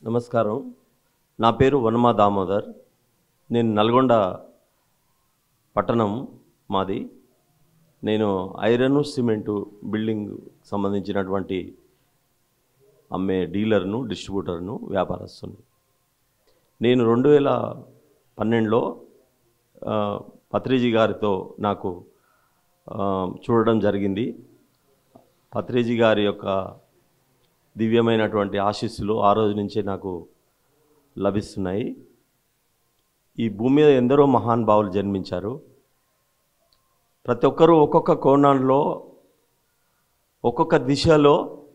నమస్కారం నా పేరు వనమా దామోదర్ నేను నల్గొండ పట్టణం మాది నేను ఐరన్ సిమెంటు బిల్డింగ్ సంబంధించినటువంటి అమ్మే డీలర్ను డిస్ట్రిబ్యూటర్ను వ్యాపారస్తుని నేను రెండు వేల పన్నెండులో ఆ, పత్రిజీ గారితో నాకు ఆ, చూడడం జరిగింది పత్రిజీ గారి యొక్క దివ్యమైనటువంటి ఆశీస్సులు ఆ రోజు నుంచే నాకు లభిస్తున్నాయి ఈ భూమి మీద ఎందరో మహానుభావులు జన్మించారు ప్రతి ఒక్కరూ ఒక్కొక్క కోణంలో ఒక్కొక్క దిశలో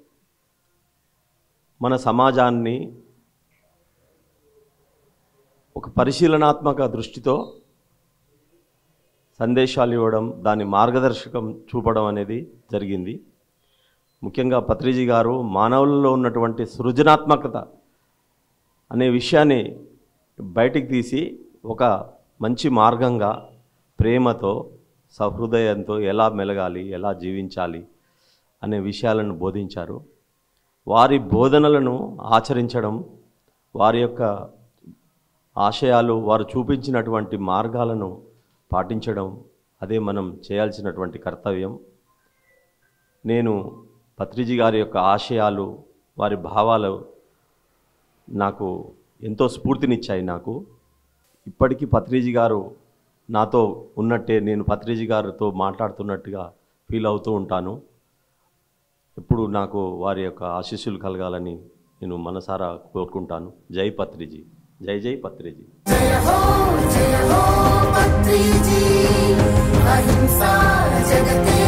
మన సమాజాన్ని ఒక పరిశీలనాత్మక దృష్టితో సందేశాలు ఇవ్వడం దాని మార్గదర్శకం చూపడం అనేది జరిగింది ముఖ్యంగా పత్రిజీ గారు మానవులలో ఉన్నటువంటి సృజనాత్మకత అనే విషయాన్ని బయటికి తీసి ఒక మంచి మార్గంగా ప్రేమతో సహృదయంతో ఎలా మెలగాలి ఎలా జీవించాలి అనే విషయాలను బోధించారు వారి బోధనలను ఆచరించడం వారి యొక్క ఆశయాలు వారు చూపించినటువంటి మార్గాలను పాటించడం అదే మనం చేయాల్సినటువంటి కర్తవ్యం నేను పత్రిజీ గారి యొక్క ఆశయాలు వారి భావాలు నాకు ఎంతో స్ఫూర్తినిచ్చాయి నాకు ఇప్పటికీ పత్రిజీ గారు నాతో ఉన్నట్టే నేను పత్రిజీ గారితో మాట్లాడుతున్నట్టుగా ఫీల్ అవుతూ ఉంటాను ఎప్పుడు నాకు వారి యొక్క ఆశీస్సులు కలగాలని నేను మనసారా కోరుకుంటాను జై పత్రిజీ జై జై పత్రిజీ జయ హో జయ హో పత్రిజీ అహింసా జగతే